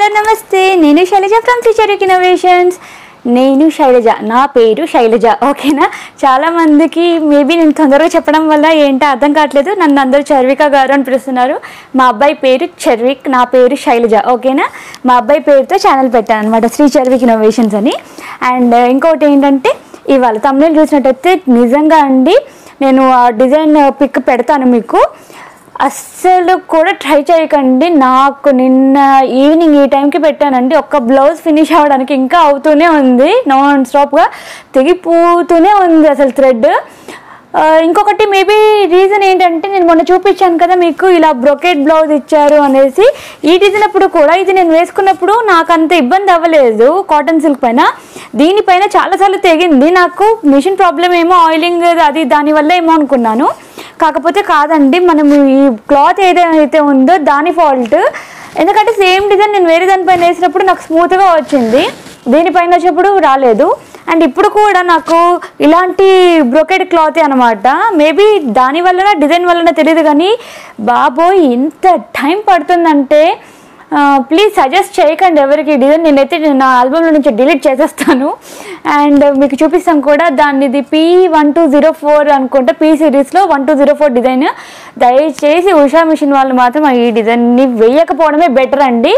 hello నమస్తే నేను Shailaja from future innovations నేను శైలజ నా పేరు శైలజ ఓకేనా చాలా మందికి మేబీ నేను తొందరగా చెప్పడం వల్ల ఏంటో అర్థం కావట్లేదు నన్ను అందరూ చర్విక గారు అని పిలుస్తున్నారు మా అబ్బాయి పేరు చర్విక్ నా పేరు శైలజ ఓకేనా మా అబ్బాయి పేరుతో ఛానల్ పెట్టాను అనమాట శ్రీ చర్విక్ ఇన్నోవేషన్స్ అని అండ్ ఇంకోటి ఏంటంటే ఇవాళ తమిళ చూసినట్టయితే నిజంగా అండి నేను ఆ డిజైన్ పిక్ పెడతాను మీకు అస్సలు కూడా ట్రై చేయకండి నాకు నిన్న ఈవినింగ్ ఈ టైంకి పెట్టానండి ఒక్క బ్లౌజ్ ఫినిష్ అవ్వడానికి ఇంకా అవుతూనే ఉంది నాన్ స్టాప్గా తెగిపోతూనే ఉంది అసలు థ్రెడ్ ఇంకొకటి మేబీ రీజన్ ఏంటంటే నేను మొన్న చూపించాను కదా మీకు ఇలా బ్రొకెట్ బ్లౌజ్ ఇచ్చారు అనేసి ఈ డిజైన్ అప్పుడు కూడా ఇది నేను వేసుకున్నప్పుడు నాకు అంత ఇబ్బంది అవ్వలేదు కాటన్ సిల్క్ పైన దీనిపైన చాలాసార్లు తెగింది నాకు మిషన్ ప్రాబ్లం ఏమో ఆయిలింగ్ అది దానివల్ల ఏమో అనుకున్నాను కాకపోతే కాదండి మనం ఈ క్లాత్ ఏదైతే ఉందో దాని ఫాల్ట్ ఎందుకంటే సేమ్ డిజైన్ నేను వేరే దానిపైన వేసినప్పుడు నాకు స్మూత్గా వచ్చింది దీనిపైన వచ్చేప్పుడు రాలేదు అండ్ ఇప్పుడు కూడా నాకు ఇలాంటి బ్రొకెడ్ క్లాత్ అనమాట మేబీ దాని వలన డిజైన్ వలన తెలియదు కానీ బాబోయ్ ఇంత టైం పడుతుందంటే ప్లీజ్ సజెస్ట్ చేయకండి ఎవరికి డిజైన్ నేనైతే నా ఆల్బంలో నుంచి డిలీట్ చేసేస్తాను అండ్ మీకు చూపిస్తాను కూడా దాన్ని ఇది P one two zero four అనుకుంటే పీ సిరీస్లో one two zero four design దయచేసి ఉషా మిషన్ వాళ్ళు మాత్రం ఈ డిజైన్ని వేయకపోవడమే బెటర్ అండి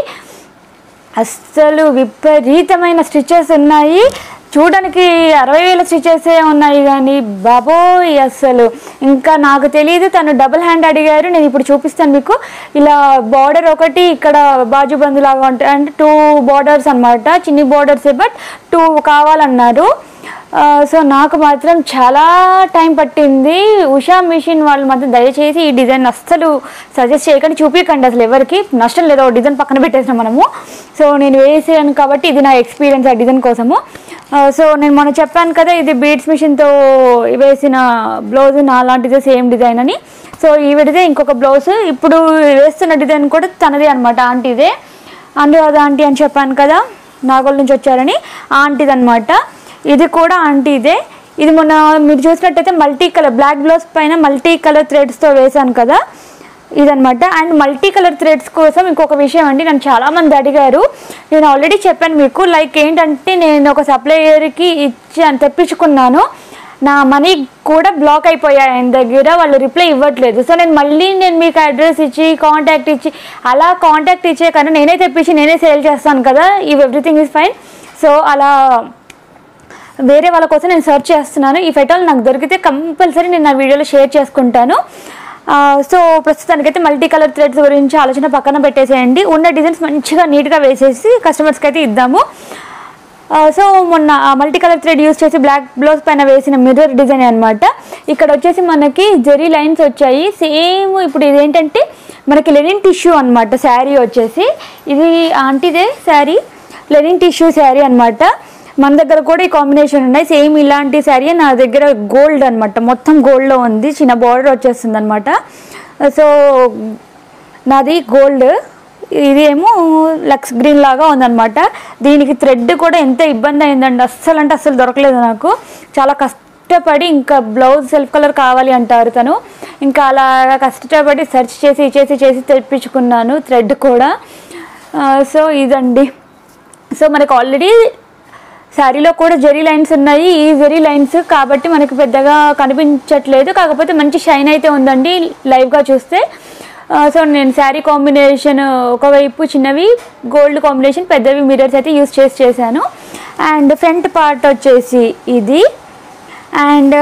అస్సలు విపరీతమైన స్టిచెస్ ఉన్నాయి చూడడానికి అరవై వేల స్టిచెస్ ఉన్నాయి కానీ బాబోయ్ అస్సలు ఇంకా నాకు తెలియదు తను డబుల్ హ్యాండ్ అడిగారు నేను ఇప్పుడు చూపిస్తాను మీకు ఇలా బార్డర్ ఒకటి ఇక్కడ బాజు బంధు లాగా ఉంటాయి అంటే టూ బార్డర్స్ అనమాట చిన్ని బార్డర్సే బట్ టూ కావాలన్నారు సో నాకు మాత్రం చాలా టైం పట్టింది ఉషా మిషన్ వాళ్ళు మాత్రం దయచేసి ఈ డిజైన్ అస్సలు సజెస్ట్ చేయకండి చూపించకండి అసలు ఎవరికి నష్టం లేదు డిజైన్ పక్కన పెట్టేసినాం మనము సో నేను వేసాను కాబట్టి ఇది నా ఎక్స్పీరియన్స్ ఆ డిజైన్ కోసము సో నేను మొన్న చెప్పాను కదా ఇది బీడ్స్ మిషన్తో వేసిన బ్లౌజ్ నా లాంటిదే సేమ్ డిజైన్ అని సో ఈవిడిదే ఇంకొక బ్లౌజ్ ఇప్పుడు వేస్తున్న డిజైన్ కూడా తనదే అనమాట ఆంటీదే అనురాధ ఆంటీ అని చెప్పాను కదా నాగోల్ నుంచి వచ్చారని ఆంటీది అనమాట ఇది కూడా ఆంటీదే ఇది మొన్న మీరు చూసినట్టయితే మల్టీ కలర్ బ్లాక్ బ్లౌజ్ పైన మల్టీ కలర్ థ్రెడ్స్తో వేశాను కదా ఇదనమాట అండ్ మల్టీ కలర్ థ్రెడ్స్ కోసం ఇంకొక విషయం అండి నన్ను చాలామంది అడిగారు నేను ఆల్రెడీ చెప్పాను మీకు లైక్ ఏంటంటే నేను ఒక సప్లయర్కి ఇచ్చి తెప్పించుకున్నాను నా మనీ కూడా బ్లాక్ అయిపోయాయి ఆయన దగ్గర వాళ్ళు రిప్లై ఇవ్వట్లేదు సో నేను మళ్ళీ నేను మీకు అడ్రస్ ఇచ్చి కాంటాక్ట్ ఇచ్చి అలా కాంటాక్ట్ ఇచ్చే కన్నా నేనే తెప్పించి నేనే సేల్ చేస్తాను కదా ఇవి ఎవ్రీథింగ్ ఈజ్ ఫైన్ సో అలా వేరే వాళ్ళ కోసం నేను సెర్చ్ చేస్తున్నాను ఈ ఫెటాల్ నాకు దొరికితే కంపల్సరీ నేను నా వీడియోలో షేర్ చేసుకుంటాను ఆ, సో ప్రస్తుతానికైతే మల్టీ కలర్ థ్రెడ్స్ గురించి ఆలోచన పక్కన పెట్టేసేయండి ఉన్న డిజైన్స్ మంచిగా నీట్గా వేసేసి కస్టమర్స్కి అయితే ఇద్దాము ఆ, సో మొన్న మల్టీ కలర్ థ్రెడ్ యూస్ చేసి బ్లాక్ బ్లౌజ్ పైన వేసిన మిర్రర్ డిజైన్ అనమాట ఇక్కడ వచ్చేసి మనకి జెరీ లైన్స్ వచ్చాయి సేమ్ ఇప్పుడు ఇదేంటంటే మనకి లెనిన్ టిష్యూ అనమాట శారీ వచ్చేసి ఇది ఆంటీదే శారీ లెనిన్ టిష్యూ శారీ అనమాట మన దగ్గర కూడా ఈ కాంబినేషన్ ఉన్నాయి సేమ్ ఇలాంటి శారీ నా దగ్గర గోల్డ్ అనమాట మొత్తం గోల్డ్లో ఉంది చిన్న బార్డర్ వచ్చేస్తుంది అనమాట సో నాది గోల్డ్ ఇది ఏమో లక్స్ గ్రీన్ లాగా ఉందన్నమాట దీనికి థ్రెడ్ కూడా ఎంత ఇబ్బంది అయిందండి అస్సలు అంటే అస్సలు దొరకలేదు నాకు చాలా కష్టపడి ఇంకా బ్లౌజ్ సెల్ఫ్ కలర్ కావాలి అంటారు తను ఇంకా అలా కష్టపడి సెర్చ్ చేసి చేసి చేసి తెప్పించుకున్నాను థ్రెడ్ కూడా సో ఇదండి సో మనకు ఆల్రెడీ శారీలో కూడా జెరీ లైన్స్ ఉన్నాయి ఈ జెరీ లైన్స్ కాబట్టి మనకి పెద్దగా కనిపించట్లేదు కాకపోతే మంచి షైన్ అయితే ఉందండి లైవ్గా చూస్తే ఆ, సో నేను శారీ కాంబినేషన్ ఒకవైపు చిన్నవి గోల్డ్ కాంబినేషన్ పెద్దవి మిరర్స్ అయితే యూస్ చేసి చేశాను అండ్ ఫ్రంట్ పార్ట్ వచ్చేసి ఇది అండ్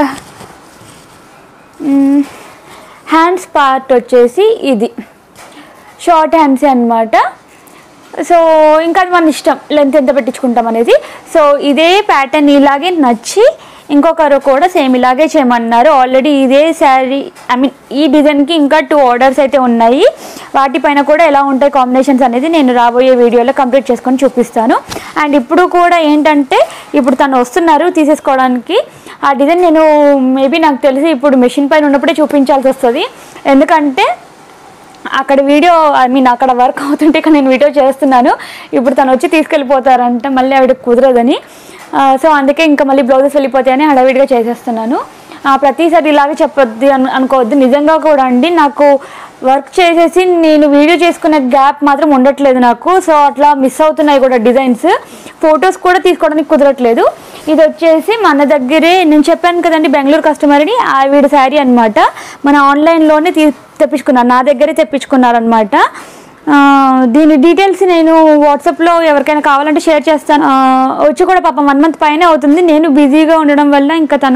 హ్యాండ్స్ పార్ట్ వచ్చేసి ఇది షార్ట్ హ్యాండ్స్ అన్నమాట సో ఇంకా అది మన ఇష్టం లెంత్ ఎంత పెట్టించుకుంటాం అనేది సో ఇదే ప్యాటర్న్ ఇలాగే నచ్చి ఇంకొకరు కూడా సేమ్ ఇలాగే చేయమన్నారు ఆల్రెడీ ఇదే శారీ ఐ మీన్ ఈ డిజైన్కి ఇంకా టూ ఆర్డర్స్ అయితే ఉన్నాయి వాటిపైన కూడా ఎలా ఉంటాయి కాంబినేషన్స్ అనేది నేను రాబోయే వీడియోలో కంప్లీట్ చేసుకొని చూపిస్తాను అండ్ ఇప్పుడు కూడా ఏంటంటే ఇప్పుడు తను వస్తున్నారు తీసేసుకోవడానికి ఆ డిజైన్ నేను మేబీ నాకు తెలిసి ఇప్పుడు మెషిన్ పైన ఉన్నప్పుడే చూపించాల్సి వస్తుంది ఎందుకంటే అక్కడ వీడియో ఐ మీన్ అక్కడ వర్క్ అవుతుంటే ఇక్కడ నేను వీడియో చేస్తున్నాను ఇప్పుడు తను వచ్చి తీసుకెళ్ళిపోతారంట మళ్ళీ ఆవిడ కుదరదని ఆ, సో అందుకే ఇంకా మళ్ళీ బ్లౌజెస్ వెళ్ళిపోతాయని హడావిడిగా చేసేస్తున్నాను ఆ, ప్రతిసారి ఇలాగే చెప్పొద్దు అను అనుకోవద్దు నిజంగా కూడా అండి నాకు వర్క్ చేసేసి నేను వీడియో చేసుకునే గ్యాప్ మాత్రం ఉండట్లేదు నాకు సో అట్లా మిస్ అవుతున్నాయి కూడా డిజైన్స్ ఫొటోస్ కూడా తీసుకోవడానికి కుదరట్లేదు ఇది వచ్చేసి మన దగ్గరే నేను చెప్పాను కదండి బెంగళూరు కస్టమర్ని ఆవిడ శారీ అనమాట మన ఆన్లైన్లోనే తీ తెప్పించుకున్నాను నా దగ్గరే తెప్పించుకున్నారనమాట ఆ, దీని డీటెయిల్స్ నేను వాట్సాప్లో ఎవరికైనా కావాలంటే షేర్ చేస్తాను ఆ, వచ్చి కూడా పాపం వన్ మంత్ పైన అవుతుంది నేను బిజీగా ఉండడం వల్ల ఇంకా తను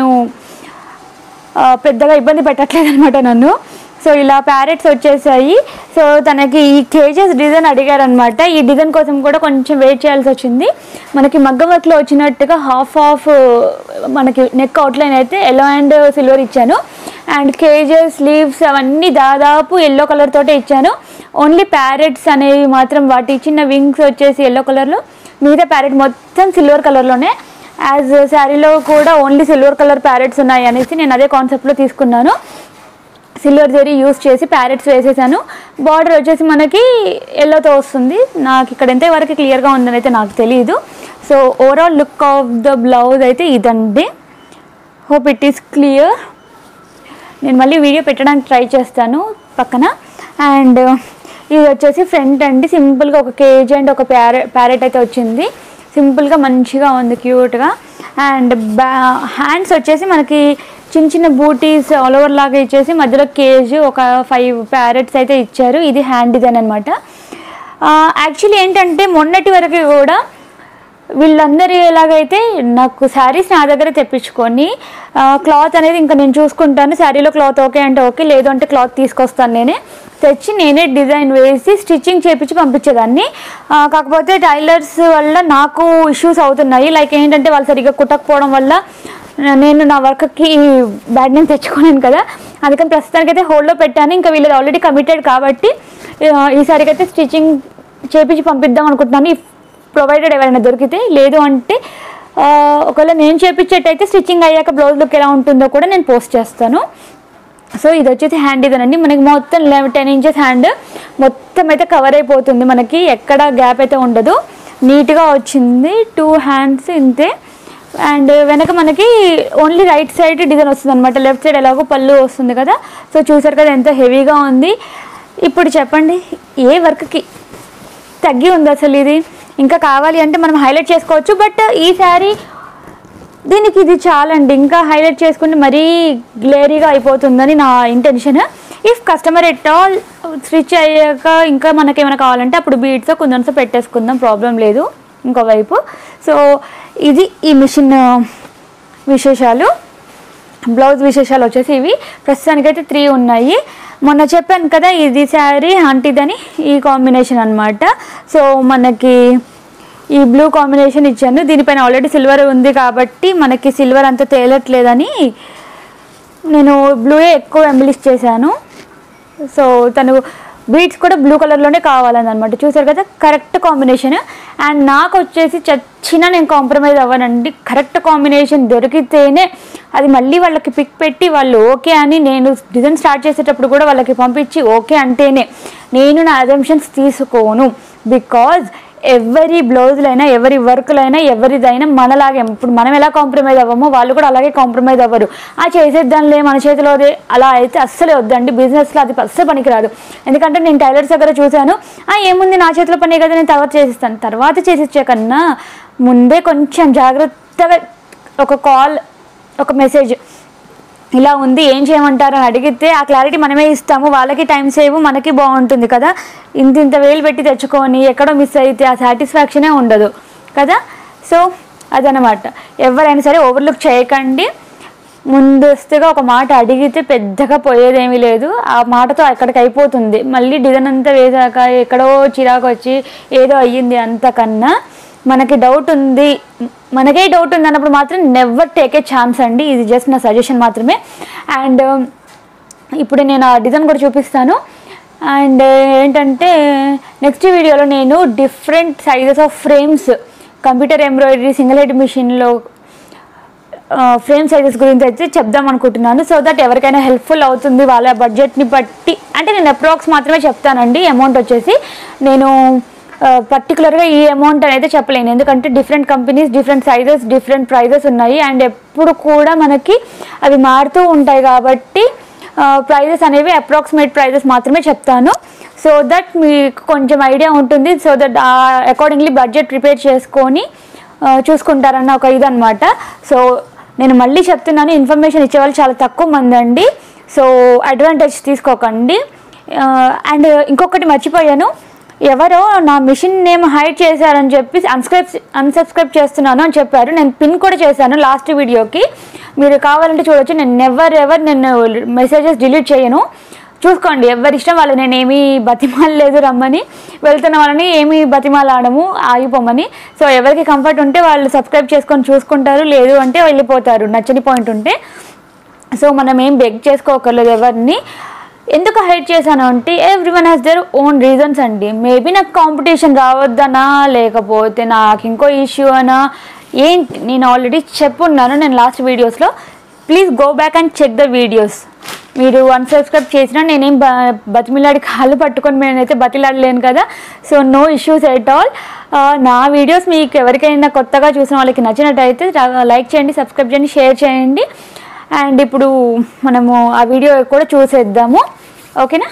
ఆ, పెద్దగా ఇబ్బంది పెట్టట్లేదు అనమాట నన్ను సో ఇలా ప్యారెట్స్ వచ్చేసాయి సో తనకి ఈ కేజెస్ డిజైన్ అడిగారనమాట ఈ డిజైన్ కోసం కూడా కొంచెం వెయిట్ చేయాల్సి వచ్చింది మనకి మగ్గం వర్క్లో వచ్చినట్టుగా హాఫ్ ఆఫ్ మనకి నెక్ అవుట్లైన్ అయితే ఎల్లో అండ్ సిల్వర్ ఇచ్చాను అండ్ కేజెస్ స్లీవ్స్ అవన్నీ దాదాపు ఎల్లో కలర్ తోటే ఇచ్చాను ఓన్లీ ప్యారెట్స్ అనేవి మాత్రం వాటి చిన్న వింగ్స్ వచ్చేసి ఎల్లో కలర్లో మిగతా ప్యారెట్ మొత్తం సిల్వర్ కలర్లోనే యాజ్ శారీలో కూడా ఓన్లీ సిల్వర్ కలర్ ప్యారెట్స్ ఉన్నాయి అనేసి నేను అదే కాన్సెప్ట్లో తీసుకున్నాను సిల్వర్ జరీ యూస్ చేసి ప్యారెట్స్ వేసేసాను బార్డర్ వచ్చేసి మనకి ఎల్లోతో వస్తుంది నాకు ఇక్కడ ఎంత వరకు క్లియర్గా ఉందని అయితే నాకు తెలియదు so overall look of the blouse అయితే ఇదండి హోప్ ఇట్ ఈస్ క్లియర్ నేను మళ్ళీ వీడియో పెట్టడానికి ట్రై చేస్తాను పక్కన అండ్ ఇది వచ్చేసి ఫ్రంట్ అండి సింపుల్గా ఒక కేజీ అండ్ ఒక ప్యారె ప్యారెట్ అయితే వచ్చింది సింపుల్గా మంచిగా ఉంది క్యూట్గా అండ్ బ్యా హ్యాండ్స్ వచ్చేసి మనకి చిన్న చిన్న బూటీస్ ఆల్ ఓవర్ లాగా ఇచ్చేసి మధ్యలో కేజీ ఒక ఫైవ్ ప్యారెట్స్ అయితే ఇచ్చారు ఇది హ్యాండ్ డిజైన్ అనమాట యాక్చువల్లీ ఏంటంటే మొన్నటి వరకు కూడా వీళ్ళందరూ ఎలాగైతే నాకు శారీస్ నా దగ్గర తెప్పించుకొని క్లాత్ అనేది ఇంకా నేను చూసుకుంటాను శారీలో క్లాత్ ఓకే అంటే ఓకే లేదు అంటే క్లాత్ తీసుకొస్తాను నేనే తెచ్చి నేనే డిజైన్ వేసి స్టిచ్చింగ్ చేపించి పంపించేదాన్ని ఆ, కాకపోతే టైలర్స్ వల్ల నాకు ఇష్యూస్ అవుతున్నాయి లైక్ ఏంటంటే వాళ్ళు సరిగ్గా కుట్టకపోవడం వల్ల నేను నా వర్క్కి బ్యాడ్ నేమ్ తెచ్చుకోలేను కదా అందుకని ప్రస్తుతానికి అయితే హోల్డ్లో పెట్టాను ఇంకా వీళ్ళది ఆల్రెడీ కమిటెడ్ కాబట్టి ఆ, ఈసారికి అయితే స్టిచ్చింగ్ చేపించి పంపిద్దాం అనుకుంటున్నాను ఇఫ్ ప్రొవైడెడ్ ఎవరైనా దొరికితే లేదు అంటే ఆ, ఒకవేళ నేను చేపించేటైతే స్టిచ్చింగ్ అయ్యాక బ్లౌజ్ లుక్ ఎలా ఉంటుందో కూడా నేను పోస్ట్ చేస్తాను సో ఇది వచ్చేసి హ్యాండ్ ఇదేనండి మనకి మొత్తం లెవెన్ టెన్ ఇంచెస్ హ్యాండ్ మొత్తం అయితే కవర్ అయిపోతుంది మనకి ఎక్కడ గ్యాప్ అయితే ఉండదు నీట్గా వచ్చింది టూ హ్యాండ్స్ ఇంతే అండ్ వెనక మనకి ఓన్లీ రైట్ సైడ్ డిజైన్ వస్తుంది అనమాట లెఫ్ట్ సైడ్ ఎలాగో పళ్ళు వస్తుంది కదా సో చూసారు కదా ఎంత హెవీగా ఉంది ఇప్పుడు చెప్పండి ఏ వర్క్కి తగ్గి ఉంది అసలు ఇది ఇంకా కావాలి అంటే మనం హైలైట్ చేసుకోవచ్చు బట్ ఈ శారీ దీనికి ఇది చాలండి ఇంకా హైలైట్ చేసుకుంటే మరీ గ్లేరీగా అయిపోతుందని నా intention if customer at all switch అయ్యాక ఇంకా మనకి ఏమైనా కావాలంటే అప్పుడు బీడ్స్ కొంచెం పెట్టేసుకుందాం ప్రాబ్లం లేదు ఇంకోవైపు సో ఇది ఈ మిషన్ విశేషాలు బ్లౌజ్ విశేషాలు వచ్చేసి ఇవి ప్రస్తుతానికైతే త్రీ ఉన్నాయి మొన్న చెప్పాను కదా ఇది శారీ హంటిదని ఈ కాంబినేషన్ అన్నమాట సో మనకి ఈ బ్లూ కాంబినేషన్ ఇచ్చాను దీనిపైన ఆల్రెడీ సిల్వర్ ఉంది కాబట్టి మనకి సిల్వర్ అంత తేలట్లేదని నేను బ్లూయే ఎక్కువ ఎంబలిష్ చేశాను సో తను బీట్స్ కూడా బ్లూ కలర్లోనే కావాలని అనమాట చూసారు కదా కరెక్ట్ కాంబినేషన్ అండ్ నాకు వచ్చేసి చచ్చినా నేను కాంప్రమైజ్ అవ్వనండి కరెక్ట్ కాంబినేషన్ దొరికితేనే అది మళ్ళీ వాళ్ళకి పిక్ పెట్టి వాళ్ళు ఓకే అని నేను డిజైన్ స్టార్ట్ చేసేటప్పుడు కూడా వాళ్ళకి పంపించి ఓకే అంటేనే నేను నా అజంప్షన్స్ తీసుకోను బికాజ్ ఎవరి బ్లౌజులైనా ఎవరి వర్క్లైనా ఎవరిదైనా మనలాగే ఇప్పుడు మనం ఎలా కాంప్రమైజ్ అవ్వమో వాళ్ళు కూడా అలాగే కాంప్రమైజ్ అవ్వరు ఆ చేసేద్దాంలే మన చేతిలో అదే అలా అయితే అస్సలే వద్దండి బిజినెస్లో అది అస్సలు పనికిరాదు ఎందుకంటే నేను టైలర్స్ దగ్గర చూశాను ఆ ఏముంది నా చేతిలో పనే కదా నేను తర్వాత చేసిస్తాను తర్వాత చేసిచ్చే కన్నా ముందే కొంచెం జాగ్రత్తగా ఒక కాల్ ఒక మెసేజ్ ఇలా ఉంది ఏం చేయమంటారు అని అడిగితే ఆ క్లారిటీ మనమే ఇస్తాము వాళ్ళకి టైం సేవ్ మనకి బాగుంటుంది కదా ఇంత ఇంత వేలు పెట్టి తెచ్చుకొని ఎక్కడో మిస్ అయితే ఆ సాటిస్ఫాక్షనే ఉండదు కదా సో అదనమాట ఎవరైనా సరే ఓవర్లుక్ చేయకండి ముందస్తుగా ఒక మాట అడిగితే పెద్దగా పోయేదేమీ లేదు ఆ మాటతో అక్కడికి అయిపోతుంది మళ్ళీ డిజైన్ అంతా వేసాక ఎక్కడో చిరాకు వచ్చి ఏదో అయ్యింది అంతకన్నా మనకి డౌట్ ఉంది మనకే డౌట్ ఉంది అన్నప్పుడు మాత్రం నెవర్ టేక్ ఏ ఛాన్స్ అండి ఇది జస్ట్ నా సజెషన్ మాత్రమే అండ్ ఇప్పుడు నేను ఆ డిజైన్ కూడా చూపిస్తాను అండ్ ఏంటంటే నెక్స్ట్ వీడియోలో నేను different sizes of frames computer embroidery single head మిషన్లో ఫ్రేమ్ సైజెస్ గురించి అయితే చెప్దాం అనుకుంటున్నాను సో దట్ ఎవరికైనా హెల్ప్ఫుల్ అవుతుంది వాళ్ళ బడ్జెట్ని బట్టి అంటే నేను అప్రాక్స్ మాత్రమే చెప్తానండి అమౌంట్ వచ్చేసి నేను పర్టికులర్గా ఈ అమౌంట్ అనేది చెప్పలేను ఎందుకంటే different companies different sizes different prices ఉన్నాయి అండ్ ఎప్పుడు కూడా మనకి అవి మారుతూ ఉంటాయి కాబట్టి ప్రైజెస్ అనేవి అప్రాక్సిమేట్ ప్రైజెస్ మాత్రమే చెప్తాను సో దట్ మీకు కొంచెం ఐడియా ఉంటుంది so that accordingly budget prepare చేసుకొని ఆ, చూసుకుంటారన్న ఒక ఇది అనమాట సో నేను మళ్ళీ చెప్తున్నాను ఇన్ఫర్మేషన్ ఇచ్చేవాళ్ళు చాలా తక్కువ మంది అండి సో అడ్వాంటేజ్ తీసుకోకండి అండ్ ఇంకొకటి మర్చిపోయాను ఎవరో నా మిషన్ నేమ్ హైడ్ చేశారని చెప్పి అన్స్క్రైబ్ అన్సబ్స్క్రైబ్ చేస్తున్నాను అని చెప్పారు నేను పిన్ కూడా చేశాను లాస్ట్ వీడియోకి మీరు కావాలంటే చూడొచ్చు నేను నెవర్ ఎవర్ నేను మెసేజెస్ డిలీట్ చేయను చూసుకోండి ఎవరి ఇష్టం వాళ్ళు నేను ఏమీ బతిమాలలేదు రమ్మని వెళ్తున్న వాళ్ళని ఏమీ బతిమాలాడము ఆగిపోమని సో ఎవరికి కంఫర్ట్ ఉంటే వాళ్ళు సబ్స్క్రైబ్ చేసుకొని చూసుకుంటారు లేదు అంటే వెళ్ళిపోతారు నచ్చని పాయింట్ ఉంటే సో మనం ఏం బెగ్ చేసుకోకర్లేదు ఎవరిని ఎందుకు హైట్ చేశాను అంటే every one has their own reasons అండి మేబీ నాకు కాంపిటీషన్ రావద్దనా లేకపోతే నాకు ఇంకో ఇష్యూ అనా ఏంటి నేను ఆల్రెడీ చెప్పున్నాను నేను లాస్ట్ వీడియోస్లో please go back and check the videos మీరు అన్సబ్స్క్రైబ్ చేసినా నేనేం బ బతిమిలాడి కాళ్ళు పట్టుకొని నేనైతే బతిలాడలేను కదా so no issues at all నా వీడియోస్ మీకు ఎవరికైనా కొత్తగా చూసిన వాళ్ళకి నచ్చినట్టయితే లైక్ చేయండి సబ్స్క్రైబ్ చేయండి షేర్ చేయండి అండ్ ఇప్పుడు మనము ఆ వీడియో కూడా చూసేద్దాము ఓకేనా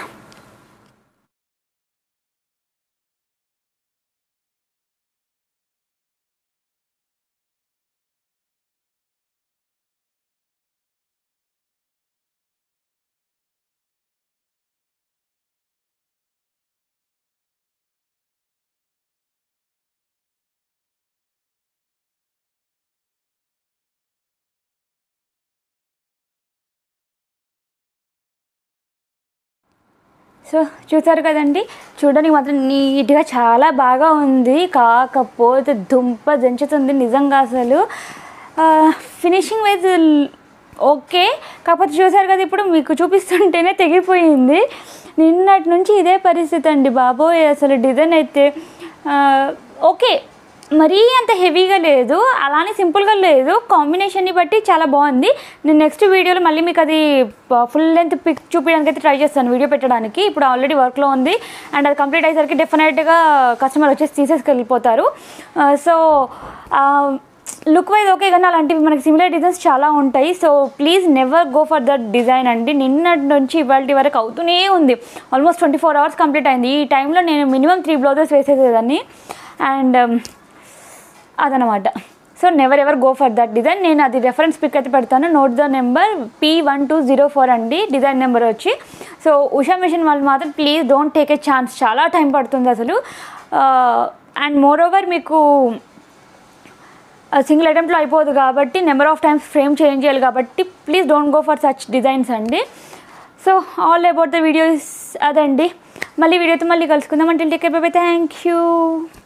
సో చూసారు కదండి చూడడానికి మాత్రం నీట్గా చాలా బాగా ఉంది కాకపోతే దుంప దంచుతుంది నిజంగా అసలు ఫినిషింగ్ వైజ్ ఓకే కాకపోతే చూసారు కదా ఇప్పుడు మీకు చూపిస్తుంటేనే తెగిపోయింది నిన్నటి నుంచి ఇదే పరిస్థితి అండి బాబోయ్ అసలు డిజైన్ అయితే ఆ, ఓకే మరీ అంత హెవీగా లేదు అలానే సింపుల్గా లేదు కాంబినేషన్ని బట్టి చాలా బాగుంది నేను నెక్స్ట్ వీడియోలో మళ్ళీ మీకు అది ఫుల్ లెంత్ పిక్ చూపించడానికి అయితే ట్రై చేస్తాను వీడియో పెట్టడానికి ఇప్పుడు ఆల్రెడీ వర్క్లో ఉంది అండ్ అది కంప్లీట్ అయ్యేసరికి డెఫినెట్గా కస్టమర్ వచ్చేసి తీసేసుకెళ్ళిపోతారు సో లుక్ వైజ్ ఓకే కానీ అలాంటివి మనకి సిమిలర్ డిజైన్స్ చాలా ఉంటాయి so please never go for that design అండి నిన్నటి నుంచి ఇవాళ వరకు అవుతూనే ఉంది almost twenty four hours complete అయింది ఈ టైంలో నేను మినిమం త్రీ బ్లౌజెస్ వేసేసేదాన్ని అండ్ అదనమాట so never ever go for that design నేను అది రెఫరెన్స్ పిక్ అయితే పెడతాను note the number P one two zero four అండి డిజైన్ నెంబర్ వచ్చి సో ఉషా మిషన్ వాళ్ళు మాత్రం please don't take a chance చాలా టైం పడుతుంది అసలు అండ్ మోర్ ఓవర్ మీకు సింగిల్ అటెంప్ట్లో అయిపోదు కాబట్టి number of times frame change చేయాలి కాబట్టి please don't go for such designs అండి so all about the videos అదండి మళ్ళీ వీడియోతో మళ్ళీ కలుసుకుందాం అంటే టేక్ బై థ్యాంక్ యూ